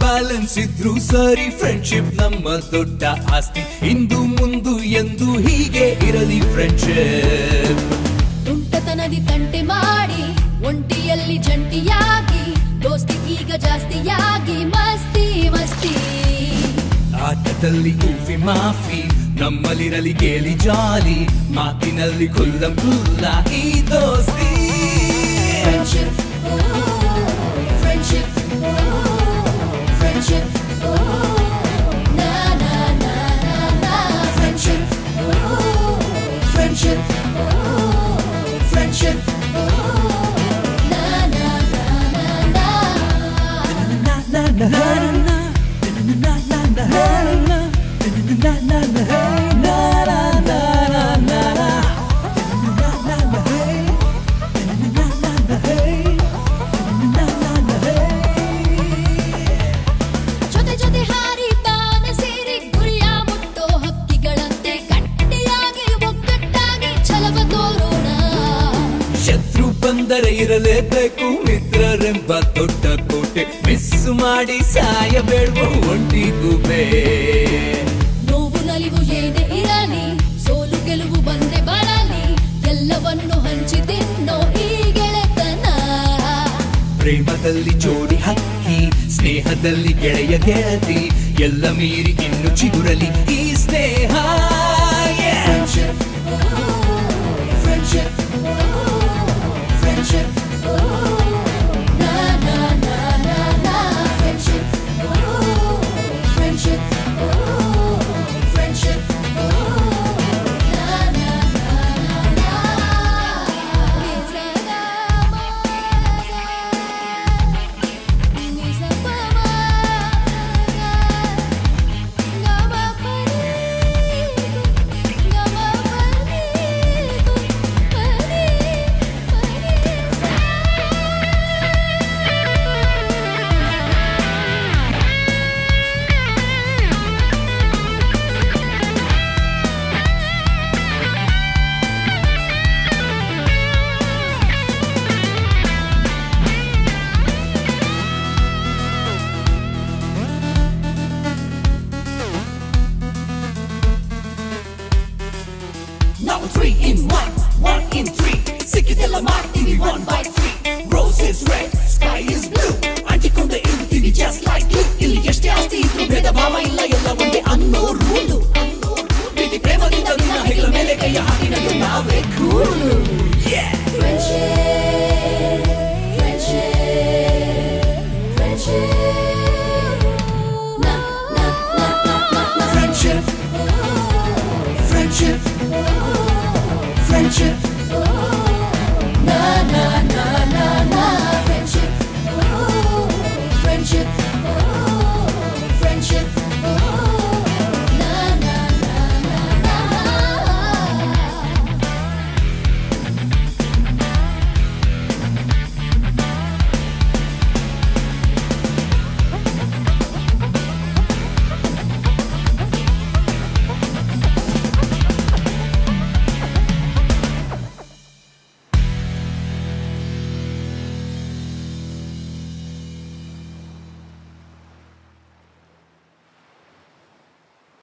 balance ಇದ್ರು ಸರಿ friendship ನಮ್ಮ ದೊಡ್ಡ ಆಸ್ತಿ ಇಂದು ಮುಂದು ಎಂದು ಹೀಗೆ ಇರಲಿ ಫ್ರೆಂಡ್ಶಿಪ್ ತುಂಟತನದಿ ತಂಟೆ ಮಾಡಿ ಒಂಟಿಯಲ್ಲಿ ಜಂಟಿಯಾಗಿ ದೋಸ್ತಿ ಈಗ ಜಾಸ್ತಿಯಾಗಿ ಮಸ್ತಿ ಮಸ್ತಿ ಆಟದಲ್ಲಿ ಊಫಿ ಮಾಫಿ ನಮ್ಮಲ್ಲಿರಲಿ ಗೇಲಿ ಜಾಲಿ ಮಾತಿನಲ್ಲಿ ಖುಲ್ಲ ಖುಲ್ಲ ಈ ದೋಸ್ತಿ ಫ್ರೆಂಡ್ಶಿಪ್ ಫ್ರೆಂಡ್ಶಿಪ್ ಫ್ರೆಂಡ್ಶಿಪ್ ನಾ ನಾ ನಾ ನಾ ನಾ ಫ್ರೆಂಡ್ಶಿಪ್ ಫ್ರೆಂಡ್ಶಿಪ್ ಫ್ರೆಂಡ್ಶಿಪ್ ನಾ ನಾ ನಾ ನಾ ನಾ ಜೊತೆ ಜೊತೆ ಹಾರಿ ತಾನೆ ಸೇರಿ ಗುರಿಯ ಮುಟ್ಟೋ ಹಕ್ಕಿಗಳಂತೆ ಗಟ್ಟಿಯಾಗಿ ಒಗ್ಗಟ್ಟಾಗಿ ಛಲವ ತೋರೋಣ ಶತ್ರು ಬಂದರೆ ಇರಲೇಬೇಕು ಮಿತ್ರರೆಂಬ ದೊಡ್ಡ ಕೋಟೆ ಮಿಸ್ ಮಾಡಿ ಸಾಯಬೇಡುವ ಒಂಟಿ ಗುಬೆ ನೋವು ನಲಿವು ಏನೇ ಇರಲಿ ಸೋಲು ಗೆಲುವು ಬಂದೆ ಬರಲಿ ಎಲ್ಲವನ್ನು ಹಂಚಿ ತಿನ್ನೋ ಈ ಗೆಳೆತನ ಪ್ರೇಮದಲ್ಲಿ ಜೋಡಿ ಹಕ್ಕಿ ಸ್ನೇಹದಲ್ಲಿ ಗೆಳೆಯ ಗೆಳತಿ ಎಲ್ಲ ಮೀರಿ ಇನ್ನು ಚಿಗುರಲಿ ಈ ಸ್ನೇಹ